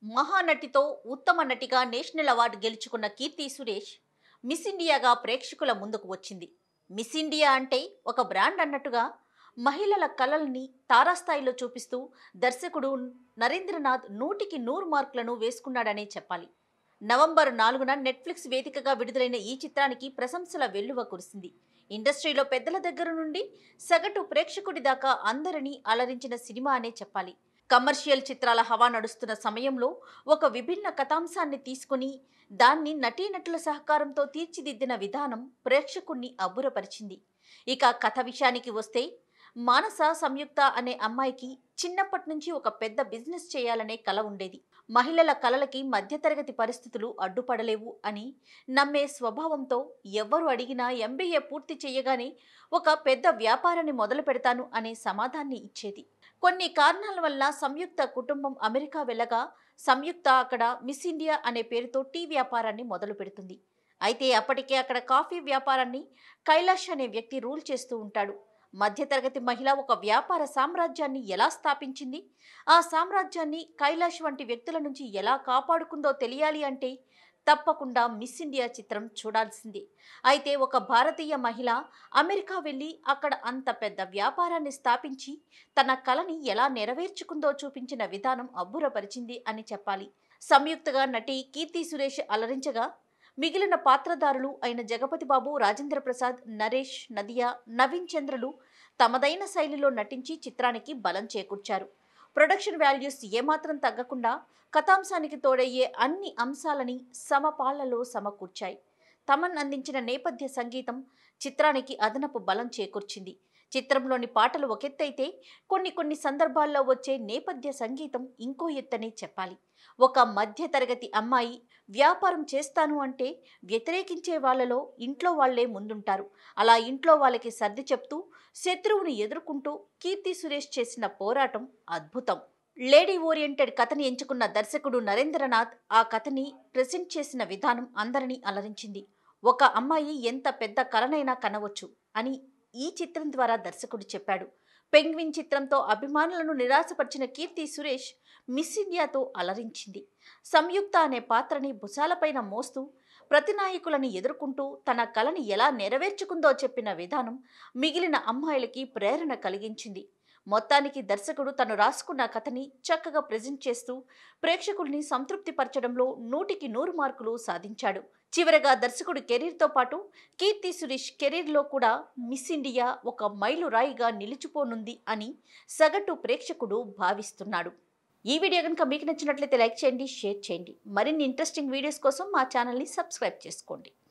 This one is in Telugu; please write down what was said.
మహానటితో ఉత్తమ నటిగా నేషనల్ అవార్డు గెలుచుకున్న కీర్తి సురేష్ మిస్ ఇండియాగా ప్రేక్షకుల ముందుకు వచ్చింది మిస్ ఇండియా అంటే ఒక బ్రాండ్ అన్నట్టుగా మహిళల కళల్ని తారాస్థాయిలో చూపిస్తూ దర్శకుడు నరేంద్రనాథ్ నూటికి నూరు మార్కులను వేసుకున్నాడనే చెప్పాలి నవంబర్ నాలుగున నెట్ఫ్లిక్స్ వేదికగా విడుదలైన ఈ చిత్రానికి ప్రశంసల వెల్లువ కురిసింది ఇండస్ట్రీలో పెద్దల దగ్గర నుండి సగటు ప్రేక్షకుడి దాకా అందరినీ అలరించిన సినిమా అనే చెప్పాలి కమర్షియల్ చిత్రాల హవా నడుస్తున్న సమయంలో ఒక విభిన్న కథాంశాన్ని తీసుకుని దాన్ని నటీనటుల సహకారంతో తీర్చిదిద్దిన విధానం ప్రేక్షకుణ్ణి అబ్బురపరిచింది ఇక కథ విషయానికి వస్తే మానస సంయుక్త అనే అమ్మాయికి చిన్నప్పటి నుంచి ఒక పెద్ద బిజినెస్ చేయాలనే కల ఉండేది మహిళల కలలకి మధ్యతరగతి పరిస్థితులు అడ్డుపడలేవు అని నమ్మే స్వభావంతో ఎవ్వరు అడిగినా ఎంబీఏ పూర్తి చేయగానే ఒక పెద్ద వ్యాపారాన్ని మొదలు పెడతాను అనే సమాధాన్ని ఇచ్చేది కొన్ని కారణాల వల్ల సంయుక్త కుటుంబం అమెరికా వెళ్ళగా సంయుక్త అక్కడ మిస్ ఇండియా అనే పేరుతో టీ వ్యాపారాన్ని మొదలు పెడుతుంది అయితే అప్పటికే అక్కడ కాఫీ వ్యాపారాన్ని కైలాష్ అనే వ్యక్తి రూల్ చేస్తూ ఉంటాడు మధ్యతరగతి మహిళ ఒక వ్యాపార సామ్రాజ్యాన్ని ఎలా స్థాపించింది ఆ సామ్రాజ్యాన్ని కైలాష్ వంటి వ్యక్తుల నుంచి ఎలా కాపాడుకుందో తెలియాలి అంటే తప్పకుండా మిస్ ఇండియా చిత్రం చూడాల్సిందే అయితే ఒక భారతీయ మహిళ అమెరికా వెళ్ళి అక్కడ అంత పెద్ద వ్యాపారాన్ని స్థాపించి తన కళని ఎలా నెరవేర్చుకుందో చూపించిన విధానం అబ్బురపరిచింది అని చెప్పాలి సంయుక్తగా నటి కీర్తి సురేష్ అలరించగా మిగిలిన పాత్రధారులు అయిన జగపతి బాబు రాజేంద్ర ప్రసాద్ నరేష్ నదియా నవీన్ చంద్రలు తమదైన శైలిలో నటించి చిత్రానికి బలం చేకూర్చారు ప్రొడక్షన్ వాల్యూస్ ఏమాత్రం తగ్గకుండా కథాంశానికి తోడయ్యే అన్ని అంశాలని సమపాళ్లలో సమకూర్చాయి తమన్ అందించిన నేపథ్య సంగీతం చిత్రానికి అదనపు బలం చేకూర్చింది చిత్రంలోని పాటలు ఒకెత్తైతే కొన్ని కొన్ని సందర్భాల్లో వచ్చే నేపథ్య సంగీతం ఇంకో ఎత్తనే చెప్పాలి ఒక మధ్యతరగతి అమ్మాయి వ్యాపారం చేస్తాను అంటే వ్యతిరేకించే వాళ్ళలో ఇంట్లో వాళ్లే ముందుంటారు అలా ఇంట్లో వాళ్ళకి సర్ది చెప్తూ శత్రువుని ఎదుర్కొంటూ కీర్తి సురేష్ చేసిన పోరాటం అద్భుతం లేడీ ఓరియంటెడ్ కథని ఎంచుకున్న దర్శకుడు నరేంద్రనాథ్ ఆ కథని ప్రెజెంట్ చేసిన విధానం అందరినీ అలరించింది ఒక అమ్మాయి ఎంత పెద్ద కలనైనా కనవచ్చు అని ఈ చిత్రం ద్వారా దర్శకుడు చెప్పాడు పెంగ్విన్ చిత్రంతో అభిమానులను నిరాశపరిచిన కీర్తి సురేష్ మిస్ ఇండియాతో అలరించింది సంయుక్త అనే పాత్రని భుజాలపైన మోస్తూ ప్రతినాయకులను ఎదుర్కొంటూ తన కళని ఎలా నెరవేర్చుకుందో చెప్పిన విధానం మిగిలిన అమ్మాయిలకి ప్రేరణ కలిగించింది మొత్తానికి దర్శకుడు తను రాసుకున్న కథని చక్కగా ప్రజెంట్ చేస్తూ ప్రేక్షకుల్ని సంతృప్తిపరచడంలో నూటికి నూరు మార్కులు సాధించాడు చివరగా దర్శకుడి కెరీర్తో పాటు కీర్తి సురేష్ కెరీర్లో కూడా మిస్ ఇండియా ఒక మైలురాయిగా నిలిచిపోనుంది అని సగటు ప్రేక్షకుడు భావిస్తున్నాడు ఈ వీడియో కనుక మీకు నచ్చినట్లయితే లైక్ చేయండి షేర్ చేయండి మరిన్ని ఇంట్రెస్టింగ్ వీడియోస్ కోసం మా ఛానల్ని సబ్స్క్రైబ్ చేసుకోండి